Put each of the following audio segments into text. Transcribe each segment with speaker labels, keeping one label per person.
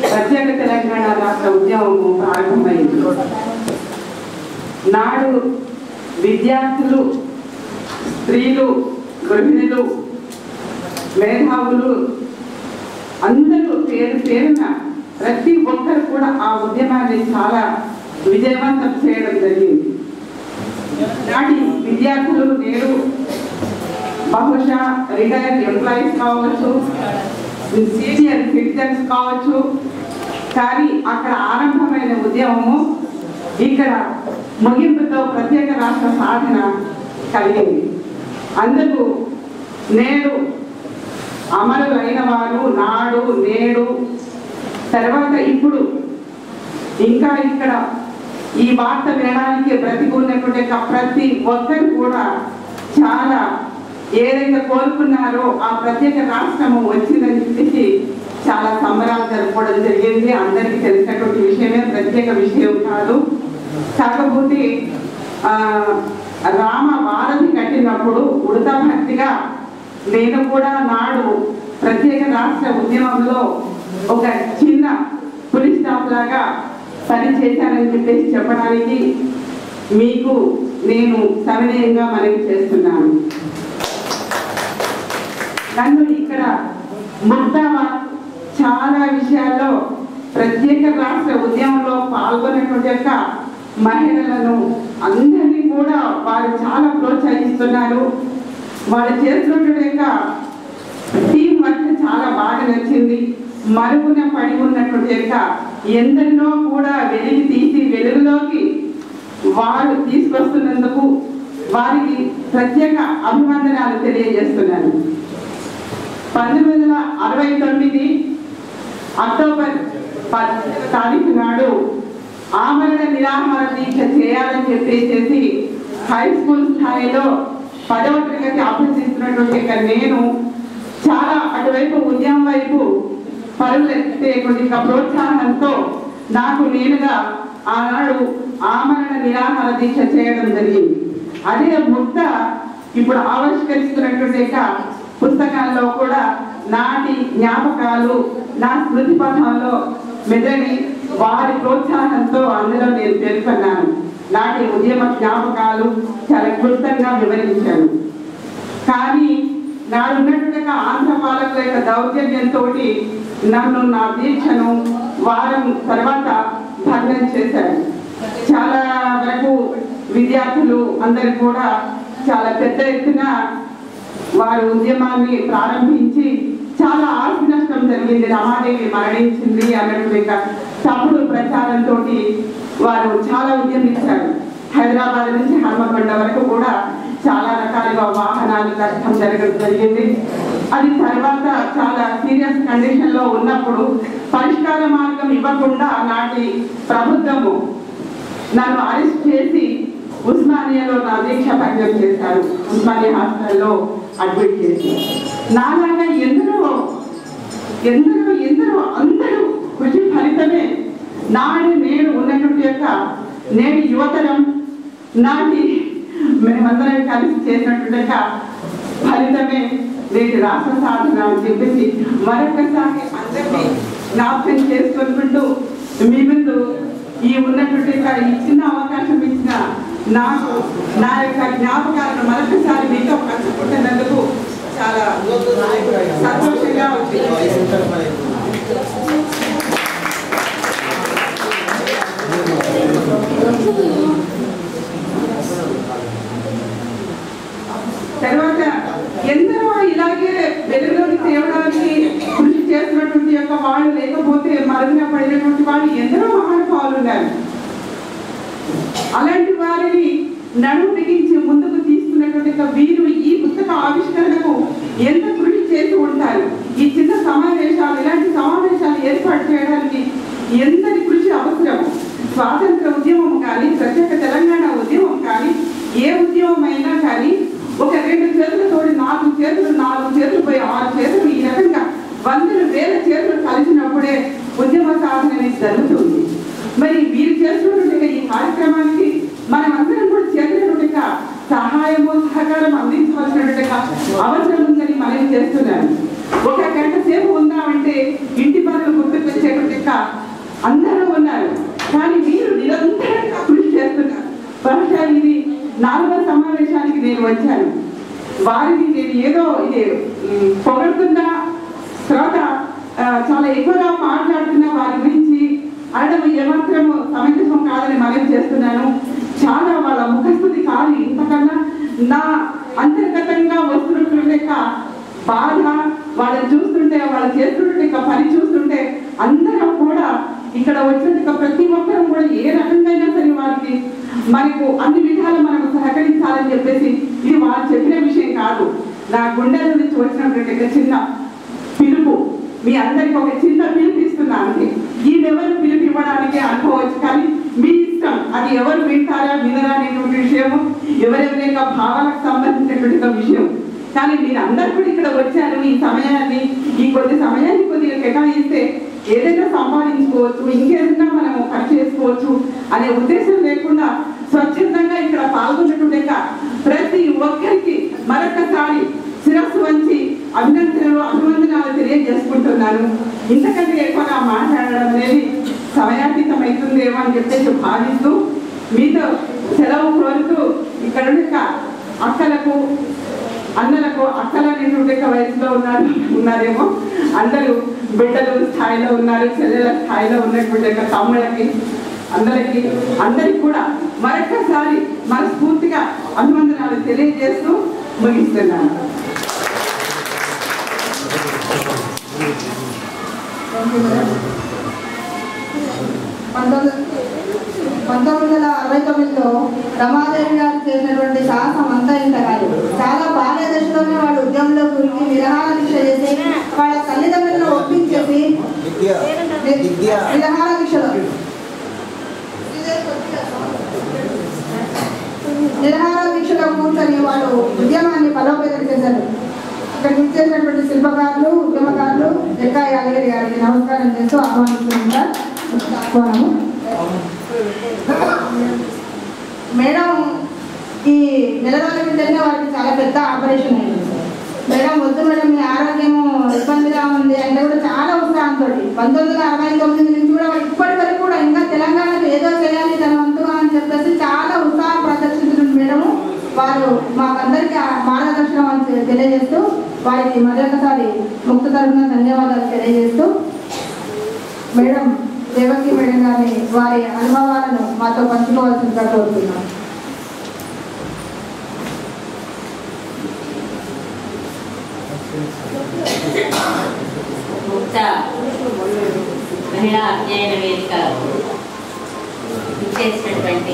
Speaker 1: ప్రత్యేక తెలంగాణ రాష్ట్ర ఉద్యమము ప్రారంభమైంది నాడు విద్యార్థులు స్త్రీలు గృహిణులు మేధావులు అందరూ పేరు పేరున ప్రతి ఒక్కరు కూడా ఆ ఉద్యమాన్ని చాలా విజయవంతం చేయడం జరిగింది నాటి విద్యార్థులు నేడు బహుశా రిటైర్డ్ ఎంప్లాయీస్ కావచ్చు సీనియర్ సిటిజన్స్ కావచ్చు కానీ అక్కడ ఆరంభమైన ఉద్యమము ఇక్కడ ముగింపుతో ప్రత్యేక రాష్ట్ర సాధన కలిగింది అందుకు నేడు అమరులైన వారు నాడు నేడు తర్వాత ఇప్పుడు ఇంకా ఇక్కడ ఈ వార్త వినడానికి బ్రతికున్నటువంటి ఒక ప్రతి ఒక్కరు కూడా చాలా ఏదైతే కోరుకున్నారో ఆ ప్రత్యేక రాష్ట్రము వచ్చిందని చెప్పేసి చాలా సంబరాలు జరుపుకోవడం జరిగింది అందరికీ తెలిసినటువంటి విషయమే ప్రత్యేక విషయం కాదు కాకపోతే ఆ, రామ వారధి కట్టినప్పుడు ఉడత భక్తిగా నేను కూడా నాడు ప్రత్యేక రాష్ట్ర ఉద్యమంలో ఒక చిన్న పులి స్టాప్ లాగా పని చేశానని చెప్పేసి చెప్పడానికి మీకు నేను సవినయంగా మనవి చేస్తున్నాను నన్ను ఇక్కడ ముద్దావా చాలా విషయాల్లో ప్రత్యేక రాష్ట్ర ఉద్యమంలో పాల్గొన్నటువంటి యొక్క మహిళలను అందరినీ కూడా వారు చాలా ప్రోత్సహిస్తున్నారు వాళ్ళు చేస్తున్నటువంటి యొక్క టీం వర్క్ చాలా బాగా నచ్చింది మరుగున పడి ఉన్నటువంటి యొక్క ఎందరినో కూడా వెలికి తీసి వెలుగులోకి వారు తీసుకొస్తున్నందుకు వారికి ప్రత్యేక అభివందనాలు తెలియజేస్తున్నాను పంతొమ్మిది వందల అరవై తొమ్మిది అక్టోబర్ పద్దెనిమిదవ తారీఖు నాడు ఆమరణ నిరాహార దీక్ష చేయాలని చెప్పేసి హై స్కూల్ స్థాయిలో పదవ తరగతి అభ్యసిస్తున్నటువంటి ఇక నేను చాలా అటువైపు ఉద్యమం వైపు పరుగులు ఎత్తేటువంటి ఇక ప్రోత్సాహంతో నాకు నేనుగా ఆనాడు ఆమరణ నిరాహార దీక్ష చేయడం జరిగింది అదే ముక్త ఇప్పుడు ఆవిష్కరిస్తున్నటువంటి ఇక పుస్తకాల్లో కూడా నాటి జ్ఞాపకాలు నా స్మృతి పథంలో మెదడి వారి ప్రోత్సాహంతో అందులో నేను పేర్కొన్నాను నాటి ఉద్యమ జ్ఞాపకాలు చాలా క్లుప్తంగా వివరించాను కానీ నాడున్నటువంటి ఆంధ్ర పాలకుల యొక్క దౌర్జన్యంతో నన్ను నా దీక్షను వారం తర్వాత భగ్నం చేశారు చాలా వరకు విద్యార్థులు అందరు కూడా చాలా పెద్ద ఎత్తున వారు ఉద్యమాన్ని ప్రారంభించి చాలా ఆస్తి నష్టం జరిగింది రమాదేవి మరణించింది అన్నటువంటి ఒక తప్పుడు ప్రచారంతో వారు చాలా ఉద్యమించారు హైదరాబాద్ నుంచి హన్మకొండ వరకు కూడా చాలా రకాలుగా వాహనాలు కష్టం జరగడం జరిగింది అది తర్వాత చాలా సీరియస్ కండిషన్ లో ఉన్నప్పుడు పరిష్కార మార్గం ఇవ్వకుండా నాటి ప్రభుత్వము నన్ను అరెస్ట్ చేసి ఉస్మానియాలో నా దీక్ష భంగం చేశారు ఉస్మానియా హాస్పిటల్లో అడ్మిట్ చేసి నాలాగా ఎందరో ఎందరో ఎందరో అందరూ కృషి ఫలితమే నాడు నేడు ఉన్నటువంటి యొక్క నేటి యువతరం నాటి మేమందరం కలిసి చేసినటువంటి యొక్క ఫలితమే నేటి రాష్ట్ర సాధన అని చెప్పేసి మరొకసారి అందరినీ జ్ఞాపకం చేసుకుంటూ మీ ముందు ఈ ఉన్నటువంటి యొక్క ఈ చిన్న అవకాశం ఇచ్చిన నాకు నా యొక్క జ్ఞాపకాలను మరొకసారి మీతో పంచుకుంటున్నందుకు చాలా సంతోషంగా ఉంది తర్వాత ఎందరో ఇలాగే వెలుగులోకి తేవడానికి కృషి చేస్తున్నటువంటి యొక్క వాళ్ళు లేకపోతే మరుగున పడినటువంటి వాళ్ళు ఎందరో మహానుభావులు ఉన్నారు అలాంటి వారిని నడుము బిగించి ముందుకు తీసుకున్నటువంటి ఒక వీరు ఈ పుస్తక ఆవిష్కరణకు ఎంత కృషి చేసి ఉంటారు ఈ చిన్న సమావేశాలు ఇలాంటి సమావేశాలు ఏర్పాటు చేయడానికి ఎంతటి కృషి అవసరం స్వాతంత్ర ఉద్యమం కానీ ప్రత్యేక తెలంగాణ ఉద్యమం కానీ ఏ ఉద్యమం అయినా కానీ ఒక రెండు చేతులు తోడి నాలుగు చేతులు నాలుగు చేతులు పోయి ఆరు చేతులు ఈ రకంగా వందలు వేల చేతులు కలిసినప్పుడే ఉద్యమ సాధన అనేది జరుగుతుంది మరి మీరు చేస్తున్నటువంటి ఈ కార్యక్రమానికి మనం అందరం కూడా చేసినటువంటి సహాయము సహకారం అందించవలసినటువంటి అవసరం ఉందని మనం చేస్తున్నాను ఒక గంట సేపు ఉందామంటే ఇంటి పనులు గుర్తుకు వచ్చేటువంటి నాలుగో సమావేశానికి నేను వచ్చాను వారిని నేను ఏదో ఇది ఉమ్, పొగడుతున్నా తర్వాత ఆ, చాలా ఎక్కువగా మాట్లాడుతున్న వారి గురించి అనడం ఏమాత్రము సమంజసం కాదని మనవి చేస్తున్నాను చాలా వాళ్ళ ముఖస్థుతి కాదు ఇంతకన్నా నా అంతర్గతంగా వస్తున్నటువంటి యొక్క బాధ వాళ్ళని చూస్తుంటే వాళ్ళు చేస్తున్నట్టు యొక్క పని చూస్తుంటే అందరం కూడా ఇక్కడ వచ్చిన ప్రతి ఒక్కరం కూడా ఏ రకంగా సరే వారికి మనకు అన్ని విధాలు మనకు సహకరించాలని చెప్పేసి ఇది వాళ్ళు చెప్పిన విషయం కాదు నా గుండెల నుంచి వచ్చినటువంటి ఒక చిన్న పిలుపు మీ అందరికి ఒక చిన్న పిలుపు ఇస్తున్నాను ఈమెవరు పిలుపు ఇవ్వడానికి అనుకోవచ్చు కానీ మీ ఇష్టం అది ఎవరు వింటారా వినరా అనేటువంటి విషయము ఎవరెవరి యొక్క భావాలకు సంబంధించినటువంటి ఒక విషయం కానీ మీరు అందరు కూడా ఇక్కడ వచ్చారు ఈ సమయాన్ని ఈ కొద్ది సమయాన్ని కొద్దిగా కేటాయిస్తే ఏదైనా సంపాదించుకోవచ్చు ఇంకేదైనా మనము పని చేసుకోవచ్చు అనే ఉద్దేశం లేకుండా స్వచ్ఛందంగా ఇక్కడ పాల్గొన్నటువంటి యొక్క ప్రతి ఒక్కరికి మరొకసారి శిరస్సు వంచి అభినందనలు అభివందనాలు తెలియజేసుకుంటున్నాను ఇంతకంటే ఎక్కువగా మాట్లాడడం అనేది సమయాతీతం అవుతుందేమో అని చెప్పేసి భావిస్తూ మీతో సెలవు కోరుతూ ఇక్కడ యొక్క అక్కలకు అన్నలకు అక్కలు అనేటువంటి ఒక వయసులో ఉన్నారు ఉన్నారేమో అందరూ బిడ్డలు స్థాయిలో ఉన్నారు చెల్లెల స్థాయిలో ఉన్నటువంటి యొక్క తమ్ముళ్ళకి అందరికి అందరికి కూడా మరొకసారి మనస్ఫూర్తిగా అభివందనాలు తెలియజేస్తూ ముగిస్తున్నాను
Speaker 2: పంతొమ్మిది పంతొమ్మిది వందల అరవై తొమ్మిదిలో రమాదేవి గారు చేసినటువంటి సాహసం అంతా ఇంత కాదు చాలా బాల్య దశలోనే వాడు ఉద్యమంలో గురించి విరహాల దీక్ష చేసి వాళ్ళ తల్లిదండ్రులను ఒప్పించేసి
Speaker 3: విద్య విద్య
Speaker 2: విరహాల దీక్షలో నిరహార దీక్షలో కూర్చొని వాడు ఉద్యమాన్ని బలోపేతం చేశారు ఇక్కడ ఇచ్చేసినటువంటి శిల్పకారులు ఉద్యమకారులు ఎక్కా యాదగిరి గారికి నమస్కారం చేస్తూ ఆహ్వానిస్తున్నారు ఆహ్వానము మేడం ఈ నెల రోజుల క్రితమే వారికి చాలా పెద్ద ఆపరేషన్ అయింది మేడం వద్దు మేడం మీ ఆరోగ్యము ఇబ్బందిగా ఉంది అంటే కూడా చాలా ఉత్సాహంతో పంతొమ్మిది వందల అరవై తొమ్మిది నుంచి కూడా వాడు ఇప్పటి వరకు కూడా ఇంకా తెలంగాణకు ఏదో చేయాలి తన వంతుగా అని చెప్పేసి చాలా ఉత్సాహం ప్రదర్శించిన మేడం వారు మాకందరికీ ఆ మార్గదర్శనం అని తె- తెలియజేస్తూ వారికి మరొకసారి ముక్త తరఫున ధన్యవాదాలు తెలియజేస్తూ మేడం దేవకి మేడం గారిని వారి అనుభవాలను మాతో పంచుకోవాల్సిందిగా కోరుతున్నాం
Speaker 4: ముక్త మహిళా అధ్యయన వేదిక ఇచ్చేసినటువంటి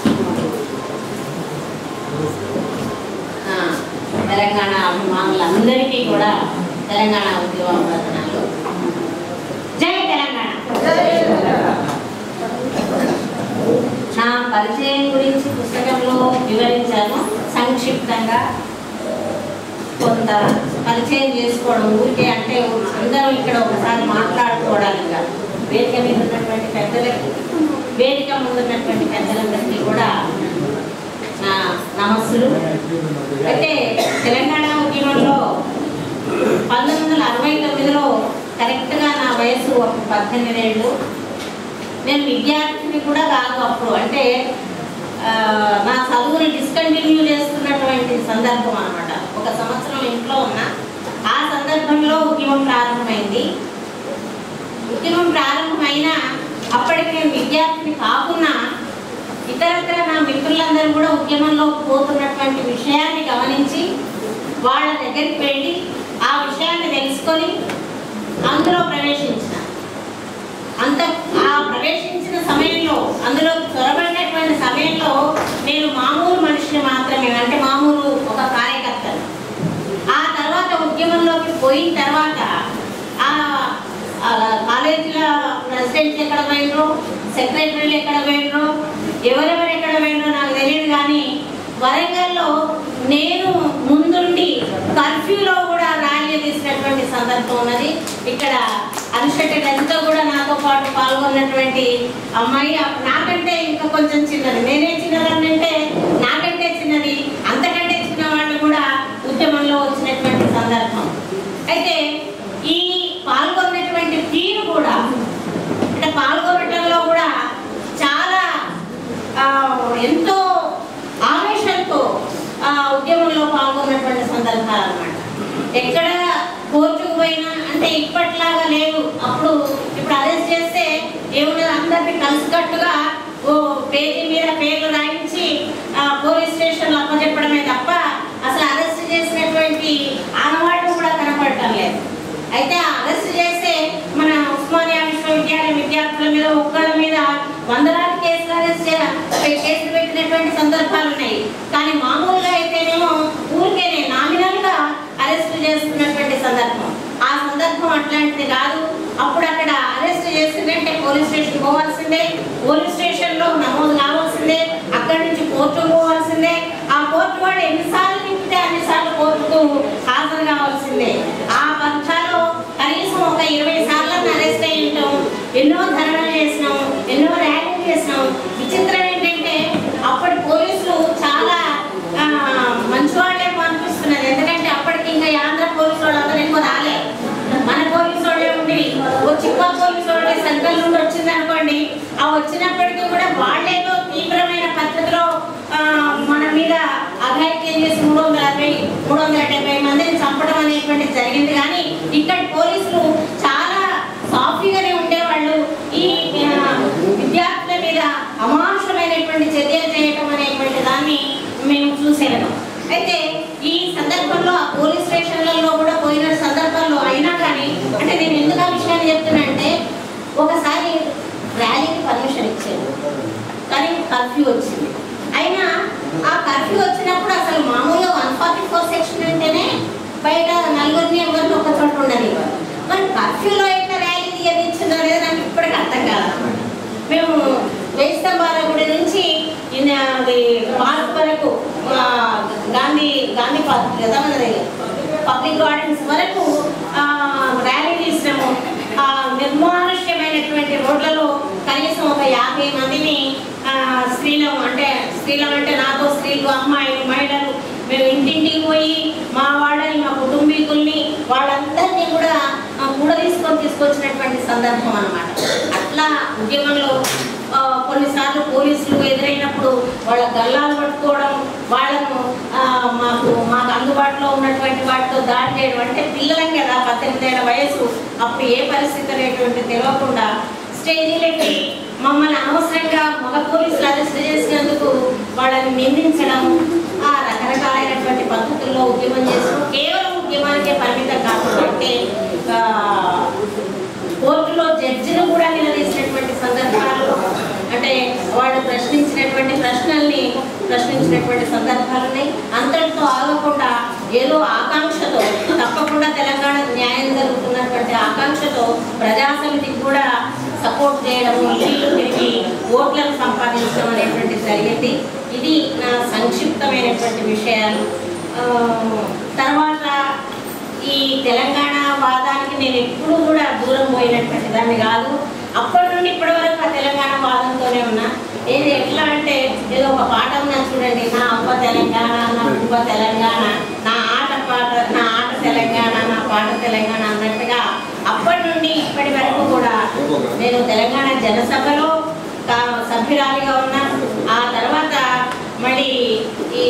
Speaker 4: ఆ, తెలంగాణ అభిమానులందరికీ కూడా తెలంగాణ ఉద్యమ వందనాలు జై తెలంగాణ నా పరిచయం గురించి పుస్తకంలో వివరించాను సంక్షిప్తంగా కొంత పరిచయం చేసుకోవడం ఊరికే అంటే అందరూ ఇక్కడ ఒకసారి మాట్లాడుకోవడానికి కాదు వేదిక మీద ఉన్నటువంటి పెద్దలకి వేదిక ముందు ఉన్నటువంటి పెద్దలందరికీ కూడా నా నమస్సులు అయితే తెలంగాణ ఉద్యమంలో పంతొమ్మిది వందల అరవై తొమ్మిదిలో కరెక్ట్గా నా వయసు ఒక పద్దెనిమిది ఏళ్ళు నేను విద్యార్థిని కూడా కాదు అప్పుడు అంటే ఆ, నా చదువుని డిస్కంటిన్యూ చేస్తున్నటువంటి సందర్భం అన్నమాట ఒక సంవత్సరం ఇంట్లో ఉన్నా ఆ సందర్భంలో ఉద్యమం ప్రారంభమైంది ఉద్యమం ప్రారంభమైన అప్పటికి నేను విద్యార్థిని కాకున్నా ఇతరత్ర నా మిత్రులందరూ కూడా ఉద్యమంలో పోతున్నటువంటి విషయాన్ని గమనించి వాళ్ళ దగ్గరికి వెళ్ళి ఆ విషయాన్ని తెలుసుకొని అందులో ప్రవేశించిన అంత ఆ ప్రవేశించిన సమయంలో అందులో చొరబడినటువంటి సమయంలో నేను మామూలు మనిషిని మాత్రమే అంటే మామూలు ఒక కార్యకర్తను ఆ తర్వాత ఉద్యమంలోకి పోయిన తర్వాత ఆ ఆ కాలేజీల ప్రెసిడెంట్లు ఎక్కడ పోయినరు సెక్రటరీలు ఎక్కడ పోయినరు ఎవరెవరు ఎక్కడ పోయినరో నాకు తెలియదు కానీ వరంగల్లో నేను ముందుండి కర్ఫ్యూలో కూడా ర్యాలీ తీసినటువంటి సందర్భం ఉన్నది ఇక్కడ అన్షటెడ్ ఎంతో కూడా నాతో పాటు పాల్గొన్నటువంటి అమ్మాయి అప్- నాకంటే ఇంకా కొంచెం చిన్నది నేనే చిన్నదాన్ని అంటే నాకంటే చిన్నది అంతకంటే చిన్న వాళ్ళు కూడా ఉద్యమంలో వచ్చినటువంటి సందర్భం అయితే ఈ పాల్గొన్నటువంటి తీరు కూడా అంటే పాల్గొనటంలో కూడా చాలా ఆ, ఎంతో ఆవేశంతో అప్పుడు ఇప్పుడు అరెస్ట్ చేస్తే ఏమున్నది అందరినీ కలిసికట్టుగా ఓ పేజీ మీద పేర్లు రాయించి ఆ, పోలీస్ స్టేషన్లో అప్పచెప్పడమే తప్ప అసలు అరెస్ట్ చేసినటువంటి ఆనవాళ్ళు కూడా కనపడటం లేదు అయితే ఆ అరెస్ట్ చేస్తే మన ఉస్మానియా విశ్వవిద్యాలయం విద్యార్థుల మీద ఒక్కళ్ళ మీద వందలాది కేసులు అరెస్ట్ చే- పే- కేసులు పెట్టినటువంటి సందర్భాలు ఉన్నాయి కానీ మామూలుగా అయితేనేమో ఊరికేనే నామినల్ గా అరెస్ట్ చేస్తున్నటువంటి సందర్భం ఆ సందర్భం అట్లాంటిది కాదు అప్పుడు అక్కడ అరెస్ట్ చేసిందంటే పోలీస్ స్టేషన్ పోవాల్సిందే పోలీస్ స్టేషన్ లో నమోదు కావాల్సిందే అక్కడి నుంచి కోర్టు పోవాల్సిందే ఆ కోర్టు వాడు ఎన్నిసార్లు నింపితే అన్నిసార్లు కోర్టుకు హాజరు కావాల్సిందే ఆ పక్షాలు కనీసం ఒక ఇరవై సార్లు అరెస్ట్ అయి ఉంటాం ఎన్నో ధరణలు చేసినాం ఎన్నో ర్యాలీలు చేసినాం విచిత్రం ఏంటంటే అప్పటి పోలీసులు చాలా ఆ, మంచి వాళ్ళేమో అనిపిస్తున్నది ఎందుకంటే అప్పటికి ఇంకా ఈ ఆంధ్ర పోలీసు వాళ్ళందరూ ఎక్కువ రాలే మన పోలీసు వాళ్ళే ఉండి ఓ చిప్ప పోలీసు వాళ్ళే సెంట్రల్ నుండి వచ్చింది అనుకోండి ఆ వచ్చినప్పటికీ కూడా వాళ్ళేదో తీవ్రమైన పద్ధతిలో ఆ, మన మీద అఘాయిత్యం చేసి మూడు వందల అరవై మూడు వందల డెబ్బై మందిని చంపడం అనేటువంటిది జరిగింది కానీ ఇక్కడ పోలీసులు చాలా సాఫీగానే ఉండేవాళ్ళు ఈ ఆ, విద్యార్థుల మీద అమానుషమైనటువంటి చర్యలు చేయటం అనేటువంటి దాన్ని మేము చూసేయడం అయితే ఈ సందర్భంలో ఆ పోలీస్ స్టేషన్లలో కూడా పోయిన సందర్భాల్లో అయినా కానీ అంటే నేను ఎందుకు ఆ విషయాన్ని చెప్తున్నా ఒకసారి ర్యాలీకి పర్మిషన్ ఇచ్చారు కానీ కర్ఫ్యూ వచ్చింది అయినా ఆ కర్ఫ్యూ వచ్చినప్పుడు అసలు మామూలుగా వన్ ఫార్టీ ఫోర్ సెక్షన్ అంటేనే బయట నలుగురిని ఎవరిని ఒక చోట ఉండని మరి కర్ఫ్యూలో ఎట్లా ర్యాలీ తీయనిచ్చిందో అనేది నాకు ఇప్పటికీ అర్థం కాదన్నమాట మేము వేయి స్తంభాల గుడి నుంచి ఇన్న అది పార్క్ వరకు ఆ, గాంధీ గాంధీ పార్క్ కదా మనది పబ్లిక్ గార్డెన్స్ వరకు ఆ, ర్యాలీ తీసినాము ఆ నిర్మానుష్యమైనటువంటి రోడ్లలో కనీసం ఒక యాభై మందిని ఆ, స్త్రీలం అంటే స్త్రీలం అంటే నాతో స్త్రీలు అమ్మాయిలు మహిళలు మేము ఇంటింటికి పోయి మా వాళ్ళని మా కుటుంబీకుల్ని వాళ్ళందరినీ కూడా ఆ, కూడా తీసుకొని తీసుకొచ్చినటువంటి సందర్భం అన్నమాట అట్లా ఉద్యమంలో ఆ, కొన్నిసార్లు పోలీసులు ఎదురైనప్పుడు వాళ్ళ గల్లాలు పట్టుకోవడం వాళ్ళను ఆ, మాకు మాకు అందుబాటులో ఉన్నటువంటి వాటితో దాడి చేయడం అంటే పిల్లలం కదా పద్దెనిమిది ఏళ్ళ వయసు అప్పుడు ఏ పరిస్థితి అనేటువంటి తెలియకుండా స్టేజీలకి మమ్మల్ని అనవసరంగా మగ పోలీసులు అరెస్ట్ చేసినందుకు వాళ్ళని నిందించడం ఆ రకరకాలైనటువంటి పద్ధతుల్లో ఉద్యమం చేస్తూ కేవలం ఉద్యమానికే పరిమితం కాకుండా అంటే ఆ, కోర్టులో జడ్జిని కూడా నిలదీసినటువంటి సందర్భాలు అంటే వాళ్ళు ప్రశ్నించినటువంటి ప్రశ్నల్ని ప్రశ్నించినటువంటి సందర్భాలు ఉన్నాయి అంతటితో ఆగకుండా ఏదో ఆకాంక్షతో తప్పకుండా తెలంగాణ న్యాయం జరుగుతున్నటువంటి ఆకాంక్షతో ప్రజాసమితికి కూడా సపోర్ట్ చేయడం ఇల్లు తిరిగి ఓట్లను సంపాదించడం అనేటువంటి జరిగింది ఇది నా సంక్షిప్తమైనటువంటి విషయాలు ఆ, తర్వాత ఈ తెలంగాణ వాదానికి నేను ఎప్పుడు కూడా దూరం పోయినటువంటి దాన్ని కాదు అప్పటి నుండి ఇప్పటి వరకు ఆ తెలంగాణ వాదంతోనే ఉన్నా ఏది ఎట్లా అంటే ఏదో ఒక పాట ఉన్నా చూడండి నా అప్ప తెలంగాణ నా ఉప్ప తెలంగాణ నా ఆట పాట నా ఆట తెలంగాణ నా పాట తెలంగాణ అన్నట్టుగా అప్పటి నుండి ఇప్పటి వరకు కూడా నేను తెలంగాణ జనసభలో కా- సభ్యురాలిగా ఉన్నా ఆ తర్వాత మళ్ళీ ఈ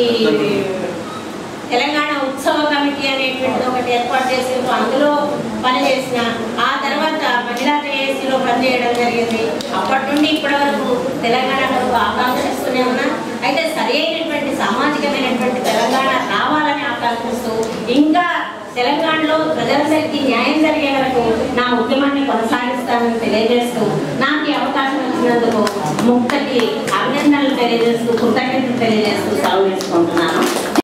Speaker 4: తెలంగాణ ఉత్సవ కమిటీ అనేటువంటిది ఒకటి ఏర్పాటు చేసిండ్రు అందులో పనిచేసిన ఆ తర్వాత మహిళా జేఏసీలో పనిచేయడం జరిగింది అప్పటి నుండి ఇప్పటి వరకు తెలంగాణ కొరకు ఆకాంక్షిస్తూనే ఉన్నా అయితే సరి అయినటువంటి సామాజికమైనటువంటి తెలంగాణ రావాలని ఆకాంక్షిస్తూ ఇంకా తెలంగాణలో ప్రజలందరికీ న్యాయం జరిగే వరకు నా ఉద్యమాన్ని కొనసాగిస్తానని తెలియజేస్తూ నాకు ఈ అవకాశం ఇచ్చినందుకు ముక్తకి అభినందనలు తెలియజేస్తూ కృతజ్ఞతలు తెలియజేస్తూ సెలవు తీసుకుంటున్నాను